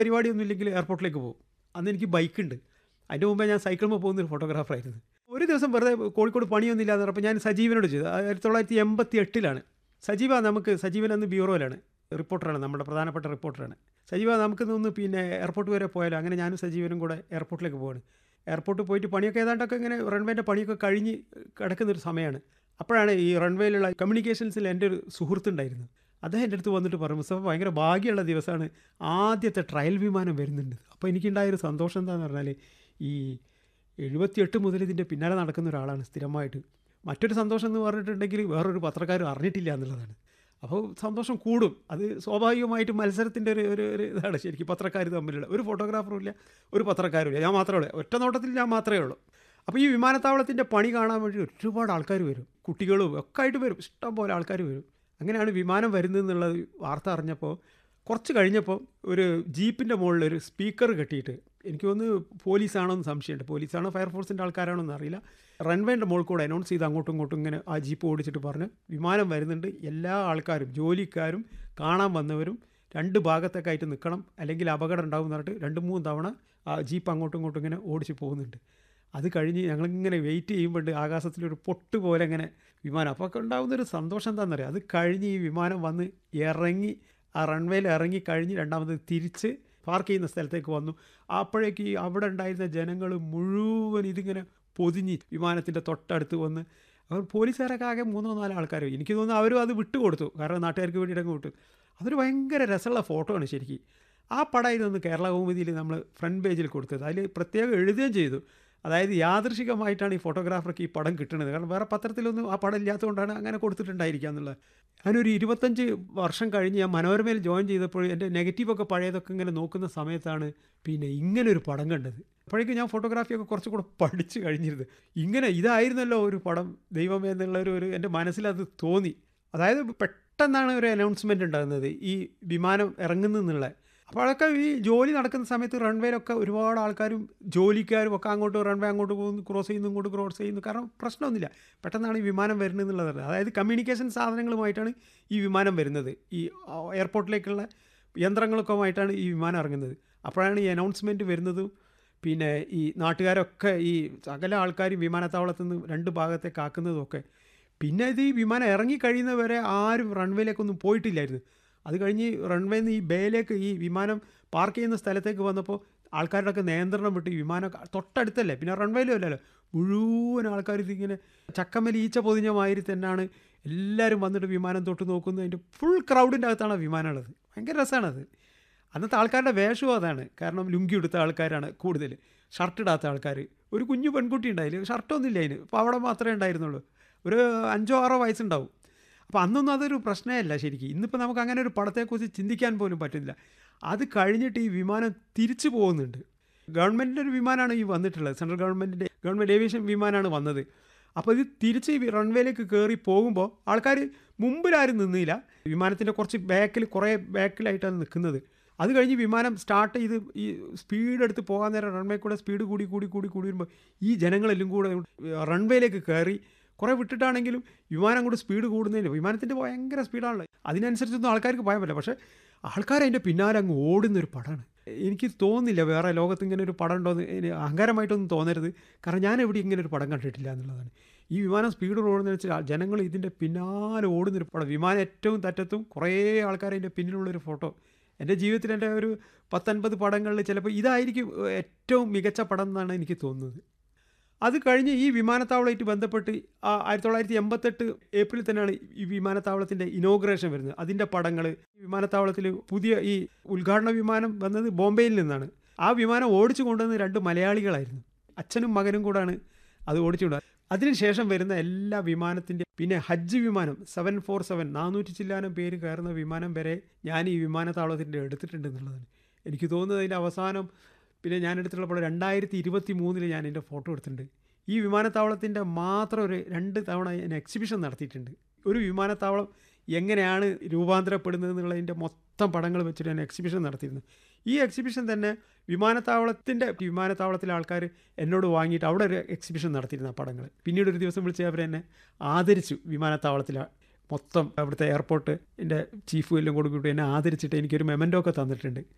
പരിപാടിയൊന്നും ഇല്ലെങ്കിൽ എയർപോർട്ടിലേക്ക് പോകും അന്ന് എനിക്ക് ബൈക്കുണ്ട് അതിൻ്റെ മുമ്പേ ഞാൻ സൈക്കിളിൽ പോകുന്ന ഒരു ഫോട്ടോഗ്രാഫറായിരുന്നു ഒരു ദിവസം വെറുതെ കോഴിക്കോട് പണിയൊന്നും ഇല്ലാന്ന് പറഞ്ഞപ്പോൾ ഞാൻ സജീവനോട് ചെയ്തു ആയിരത്തി തൊള്ളായിരത്തി എൺപത്തി എട്ടിലാണ് സജീവ നമുക്ക് സജീവൻ അന്ന് ബ്യൂറോയിലാണ് റിപ്പോർട്ടറാണ് നമ്മുടെ പ്രധാനപ്പെട്ട റിപ്പോർട്ടറാണ് സജീവ നമുക്ക് ഒന്ന് പിന്നെ എയർപോർട്ട് വരെ പോയാലോ അങ്ങനെ ഞാനും സജീവനും കൂടെ എയർപോർട്ടിലേക്ക് പോവാണ് എയർപോർട്ടിൽ പോയിട്ട് പണിയൊക്കെ ഏതാണ്ടൊക്കെ ഇങ്ങനെ റൺവേൻ്റെ പണിയൊക്കെ കഴിഞ്ഞ് കിടക്കുന്നൊരു സമയമാണ് അപ്പോഴാണ് ഈ റൺവേയിലുള്ള കമ്മ്യൂണിക്കേഷൻസിൽ എൻ്റെ ഒരു സുഹൃത്തുണ്ടായിരുന്നു അദ്ദേഹം എൻ്റെ അടുത്ത് വന്നിട്ട് പറഞ്ഞു മുസ്തഫ ഭയങ്കര ഭാഗ്യമുള്ള ദിവസമാണ് ആദ്യത്തെ ട്രയൽ വിമാനം വരുന്നുണ്ട് അപ്പോൾ എനിക്കുണ്ടായൊരു സന്തോഷം എന്താണെന്ന് പറഞ്ഞാൽ ഈ എഴുപത്തിയെട്ട് മുതൽ ഇതിൻ്റെ പിന്നാലെ നടക്കുന്ന ഒരാളാണ് സ്ഥിരമായിട്ട് മറ്റൊരു സന്തോഷം എന്ന് പറഞ്ഞിട്ടുണ്ടെങ്കിൽ വേറൊരു പത്രക്കാരും അറിഞ്ഞിട്ടില്ല എന്നുള്ളതാണ് അപ്പോൾ സന്തോഷം കൂടും അത് സ്വാഭാവികമായിട്ടും മത്സരത്തിൻ്റെ ഒരു ഒരു ഒരു ഇതാണ് ശരിക്കും പത്രക്കാർ തമ്മിലുള്ള ഒരു ഫോട്ടോഗ്രാഫറും ഇല്ല ഒരു പത്രക്കാരും ഇല്ല ഞാൻ മാത്രമേ ഉള്ളൂ ഒറ്റ നോട്ടത്തിൽ ഞാൻ മാത്രമേ ഉള്ളൂ അപ്പോൾ ഈ വിമാനത്താവളത്തിൻ്റെ പണി കാണാൻ വേണ്ടി ഒരുപാട് ആൾക്കാർ വരും കുട്ടികളും ഒക്കെ ആയിട്ട് വരും ഇഷ്ടം പോലെ ആൾക്കാർ വരും അങ്ങനെയാണ് വിമാനം വരുന്നതെന്നുള്ളത് വാർത്ത അറിഞ്ഞപ്പോൾ കുറച്ച് കഴിഞ്ഞപ്പോൾ ഒരു ജീപ്പിൻ്റെ മുകളിൽ ഒരു സ്പീക്കർ കെട്ടിയിട്ട് എനിക്ക് തോന്നുന്നു പോലീസാണോ എന്ന് സംശയമുണ്ട് പോലീസാണോ ഫയർഫോഴ്സിൻ്റെ ആൾക്കാരാണോ എന്ന് അറിയില്ല റൺവേൻ്റെ മുകളിൽ കൂടെ അനൗൺസ് ചെയ്ത് അങ്ങോട്ടും ഇങ്ങോട്ടും ഇങ്ങനെ ആ ജീപ്പ് ഓടിച്ചിട്ട് പറഞ്ഞ് വിമാനം വരുന്നുണ്ട് എല്ലാ ആൾക്കാരും ജോലിക്കാരും കാണാൻ വന്നവരും രണ്ട് ഭാഗത്തൊക്കെ ആയിട്ട് നിൽക്കണം അല്ലെങ്കിൽ അപകടം ഉണ്ടാവും എന്ന് പറഞ്ഞിട്ട് രണ്ട് മൂന്ന് തവണ ആ ജീപ്പ് അങ്ങോട്ടും ഇങ്ങോട്ടും ഇങ്ങനെ ഓടിച്ച് പോകുന്നുണ്ട് അത് കഴിഞ്ഞ് ഞങ്ങളിങ്ങനെ വെയിറ്റ് ചെയ്യുമ്പോൾ ആകാശത്തിലൊരു പൊട്ട് പോലെ ഇങ്ങനെ വിമാനം അപ്പോൾ ഒക്കെ ഉണ്ടാകുന്നൊരു സന്തോഷം എന്താണെന്നറിയാം അത് കഴിഞ്ഞ് ഈ വിമാനം വന്ന് ഇറങ്ങി ആ റൺവേയിൽ ഇറങ്ങി കഴിഞ്ഞ് രണ്ടാമത് തിരിച്ച് പാർക്ക് ചെയ്യുന്ന സ്ഥലത്തേക്ക് വന്നു അപ്പോഴേക്ക് ഈ അവിടെ ഉണ്ടായിരുന്ന ജനങ്ങൾ മുഴുവൻ ഇതിങ്ങനെ പൊതിഞ്ഞ് വിമാനത്തിൻ്റെ തൊട്ടടുത്ത് വന്ന് അവർ പോലീസുകാരൊക്കെ ആകെ മൂന്നോ നാലോ ആൾക്കാർ എനിക്ക് തോന്നുന്നു അവരും അത് വിട്ടുകൊടുത്തു കാരണം നാട്ടുകാർക്ക് വേണ്ടിയിട്ട് അങ്ങ് വിട്ടു അതൊരു ഭയങ്കര രസമുള്ള ഫോട്ടോ ആണ് ശരിക്കും ആ പടമായിരുന്നു കേരള കൗമുദിയിൽ നമ്മൾ ഫ്രണ്ട് പേജിൽ കൊടുത്തത് അതിൽ പ്രത്യേകം എഴുതുകയും ചെയ്തു അതായത് യാദൃശികമായിട്ടാണ് ഈ ഫോട്ടോഗ്രാഫർക്ക് ഈ പടം കിട്ടുന്നത് കാരണം വേറെ പത്രത്തിലൊന്നും ആ പടം ഇല്ലാത്തതുകൊണ്ടാണ് അങ്ങനെ കൊടുത്തിട്ടുണ്ടായിരിക്കുക എന്നുള്ളത് ഞാനൊരു ഇരുപത്തഞ്ച് വർഷം കഴിഞ്ഞ് ഞാൻ മനോരമയിൽ ജോയിൻ ചെയ്തപ്പോൾ എൻ്റെ നെഗറ്റീവൊക്കെ പഴയതൊക്കെ ഇങ്ങനെ നോക്കുന്ന സമയത്താണ് പിന്നെ ഇങ്ങനെ ഒരു പടം കണ്ടത് അപ്പോഴേക്കും ഞാൻ ഫോട്ടോഗ്രാഫിയൊക്കെ കുറച്ചുകൂടെ പഠിച്ചു കഴിഞ്ഞിരുന്നത് ഇങ്ങനെ ഇതായിരുന്നല്ലോ ഒരു പടം ദൈവമേ എന്നുള്ള ഒരു ഒരു എൻ്റെ മനസ്സിലത് തോന്നി അതായത് പെട്ടെന്നാണ് ഒരു അനൗൺസ്മെൻ്റ് ഉണ്ടാകുന്നത് ഈ വിമാനം ഇറങ്ങുന്നെന്നുള്ള അപ്പോൾ അതൊക്കെ ഈ ജോലി നടക്കുന്ന സമയത്ത് റൺവേയിലൊക്കെ ഒരുപാട് ആൾക്കാരും ജോലിക്കാരും ഒക്കെ അങ്ങോട്ട് റൺവേ അങ്ങോട്ട് പോകുന്നു ക്രോസ് ചെയ്യുന്നു ഇങ്ങോട്ട് ക്രോസ് ചെയ്യുന്നു കാരണം പ്രശ്നമൊന്നുമില്ല പെട്ടെന്നാണ് ഈ വിമാനം വരുന്നത് എന്നുള്ളത് അതായത് കമ്മ്യൂണിക്കേഷൻ സാധനങ്ങളുമായിട്ടാണ് ഈ വിമാനം വരുന്നത് ഈ എയർപോർട്ടിലേക്കുള്ള യന്ത്രങ്ങളൊക്കെ ആയിട്ടാണ് ഈ വിമാനം ഇറങ്ങുന്നത് അപ്പോഴാണ് ഈ അനൗൺസ്മെൻറ്റ് വരുന്നതും പിന്നെ ഈ നാട്ടുകാരൊക്കെ ഈ സകല ആൾക്കാരും വിമാനത്താവളത്തിൽ നിന്ന് രണ്ട് ഭാഗത്തേക്ക് ആക്കുന്നതുമൊക്കെ പിന്നെ ഇത് ഈ വിമാനം ഇറങ്ങി കഴിയുന്നവരെ ആരും റൺവേയിലേക്കൊന്നും പോയിട്ടില്ലായിരുന്നു അത് കഴിഞ്ഞ് റൺവേയിൽ നിന്ന് ഈ ബേയിലേക്ക് ഈ വിമാനം പാർക്ക് ചെയ്യുന്ന സ്ഥലത്തേക്ക് വന്നപ്പോൾ ആൾക്കാരുടെയൊക്കെ നിയന്ത്രണം വിട്ട് ഈ വിമാനം തൊട്ടടുത്തല്ലേ പിന്നെ റൺവേയിലും അല്ലല്ലോ മുഴുവൻ ആൾക്കാർ ഇതിങ്ങനെ ചക്കമ്മൽ ഈച്ച പൊതിഞ്ഞ മാതിരി തന്നെയാണ് എല്ലാവരും വന്നിട്ട് വിമാനം തൊട്ട് നോക്കുന്നത് അതിൻ്റെ ഫുൾ ക്രൗഡിൻ്റെ അകത്താണ് വിമാനം ഉള്ളത് ഭയങ്കര രസമാണത് അന്നത്തെ ആൾക്കാരുടെ വേഷവും അതാണ് കാരണം ലുങ്കി എടുത്ത ആൾക്കാരാണ് കൂടുതൽ ഷർട്ട് ഇടാത്ത ആൾക്കാർ ഒരു കുഞ്ഞു പെൺകുട്ടി ഉണ്ടായില്ല ഷർട്ടൊന്നുമില്ല അതിന് അപ്പോൾ അവിടെ മാത്രമേ ഉണ്ടായിരുന്നുള്ളൂ ഒരു അഞ്ചോ ആറോ വയസ്സുണ്ടാവും അപ്പോൾ അന്നൊന്നും അതൊരു പ്രശ്നമല്ല ശരിക്കും ഇന്നിപ്പോൾ നമുക്ക് അങ്ങനെ ഒരു പടത്തെക്കുറിച്ച് ചിന്തിക്കാൻ പോലും പറ്റുന്നില്ല അത് കഴിഞ്ഞിട്ട് ഈ വിമാനം തിരിച്ചു പോകുന്നുണ്ട് ഗവൺമെൻറ്റിൻ്റെ ഒരു വിമാനമാണ് ഈ വന്നിട്ടുള്ളത് സെൻട്രൽ ഗവൺമെൻറ്റിൻ്റെ ഗവൺമെൻറ് ഏവിയേഷൻ വിമാനമാണ് വന്നത് അപ്പോൾ ഇത് തിരിച്ച് ഈ റൺവേയിലേക്ക് കയറി പോകുമ്പോൾ ആൾക്കാർ മുമ്പിലാരും നിന്നില്ല വിമാനത്തിൻ്റെ കുറച്ച് ബാക്കിൽ കുറേ ബാക്കിലായിട്ടാണ് നിൽക്കുന്നത് അത് കഴിഞ്ഞ് വിമാനം സ്റ്റാർട്ട് ചെയ്ത് ഈ സ്പീഡ് എടുത്ത് പോകാൻ നേരം റൺവേ കൂടെ സ്പീഡ് കൂടി കൂടി കൂടി കൂടി വരുമ്പോൾ ഈ ജനങ്ങളെല്ലാം കൂടെ റൺവേയിലേക്ക് കയറി കുറേ വിട്ടിട്ടാണെങ്കിലും വിമാനം കൂടെ സ്പീഡ് കൂടുന്നതിന് വിമാനത്തിൻ്റെ ഭയങ്കര സ്പീഡാണല്ലോ അതിനനുസരിച്ചൊന്നും ആൾക്കാർക്ക് ഭയം പറ്റില്ല പക്ഷേ ആൾക്കാർ അതിൻ്റെ പിന്നാലെ അങ്ങ് ഓടുന്നൊരു പടമാണ് എനിക്ക് തോന്നുന്നില്ല വേറെ ലോകത്ത് ഇങ്ങനെ ഒരു പടം ഉണ്ടോ എന്ന് അഹങ്കാരമായിട്ടൊന്നും തോന്നരുത് കാരണം ഞാൻ എവിടെ ഇങ്ങനെ ഒരു പടം കണ്ടിട്ടില്ല എന്നുള്ളതാണ് ഈ വിമാനം സ്പീഡ് ഓടുന്നതെന്ന് വെച്ചാൽ ജനങ്ങൾ ഇതിൻ്റെ പിന്നാലെ ഓടുന്നൊരു പടം വിമാനം ഏറ്റവും തറ്റത്തും കുറേ ആൾക്കാർ അതിൻ്റെ പിന്നിലുള്ളൊരു ഫോട്ടോ എൻ്റെ ജീവിതത്തിൽ എൻ്റെ ഒരു പത്തൊൻപത് പടങ്ങളിൽ ചിലപ്പോൾ ഇതായിരിക്കും ഏറ്റവും മികച്ച പടം എന്നാണ് എനിക്ക് തോന്നുന്നത് അത് കഴിഞ്ഞ് ഈ വിമാനത്താവളമായിട്ട് ബന്ധപ്പെട്ട് ആയിരത്തി തൊള്ളായിരത്തി എൺപത്തെട്ട് ഏപ്രിൽ തന്നെയാണ് ഈ വിമാനത്താവളത്തിൻ്റെ ഇനോഗ്രേഷൻ വരുന്നത് അതിൻ്റെ പടങ്ങൾ വിമാനത്താവളത്തിൽ പുതിയ ഈ ഉദ്ഘാടന വിമാനം വന്നത് ബോംബെയിൽ നിന്നാണ് ആ വിമാനം ഓടിച്ചു കൊണ്ടുവന്നത് രണ്ട് മലയാളികളായിരുന്നു അച്ഛനും മകനും കൂടാണ് അത് ഓടിച്ചു കൊണ്ടുവന്നത് അതിനുശേഷം വരുന്ന എല്ലാ വിമാനത്തിൻ്റെ പിന്നെ ഹജ്ജ് വിമാനം സെവൻ ഫോർ സെവൻ നാനൂറ്റി ചില്ലാനം പേര് കയറുന്ന വിമാനം വരെ ഞാൻ ഈ വിമാനത്താവളത്തിൻ്റെ എടുത്തിട്ടുണ്ട് എന്നുള്ളതാണ് എനിക്ക് തോന്നുന്നത് അതിൻ്റെ അവസാനം പിന്നെ ഞാൻ എടുത്തിട്ടുള്ളപ്പോൾ രണ്ടായിരത്തി ഇരുപത്തി മൂന്നിൽ ഞാൻ എൻ്റെ ഫോട്ടോ എടുത്തിട്ടുണ്ട് ഈ വിമാനത്താവളത്തിൻ്റെ മാത്രം ഒരു രണ്ട് തവണ ഞാൻ എക്സിബിഷൻ നടത്തിയിട്ടുണ്ട് ഒരു വിമാനത്താവളം എങ്ങനെയാണ് രൂപാന്തരപ്പെടുന്നത് എന്നുള്ളതിൻ്റെ മൊത്തം പടങ്ങൾ വെച്ചിട്ട് ഞാൻ എക്സിബിഷൻ നടത്തിയിരുന്നു ഈ എക്സിബിഷൻ തന്നെ വിമാനത്താവളത്തിൻ്റെ വിമാനത്താവളത്തിലെ ആൾക്കാർ എന്നോട് വാങ്ങിയിട്ട് അവിടെ ഒരു എക്സിബിഷൻ നടത്തിയിരുന്ന പടങ്ങൾ പിന്നീട് ഒരു ദിവസം വിളിച്ച് അവർ എന്നെ ആദരിച്ചു വിമാനത്താവളത്തിലെ മൊത്തം അവിടുത്തെ എയർപോർട്ട് എൻ്റെ ചീഫും എല്ലാം കൂടി കൂട്ടി എന്നെ ആദരിച്ചിട്ട് എനിക്കൊരു മെമൻറ്റോ ഒക്കെ തന്നിട്ടുണ്ട്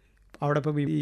അവിടെ ഇപ്പം ഈ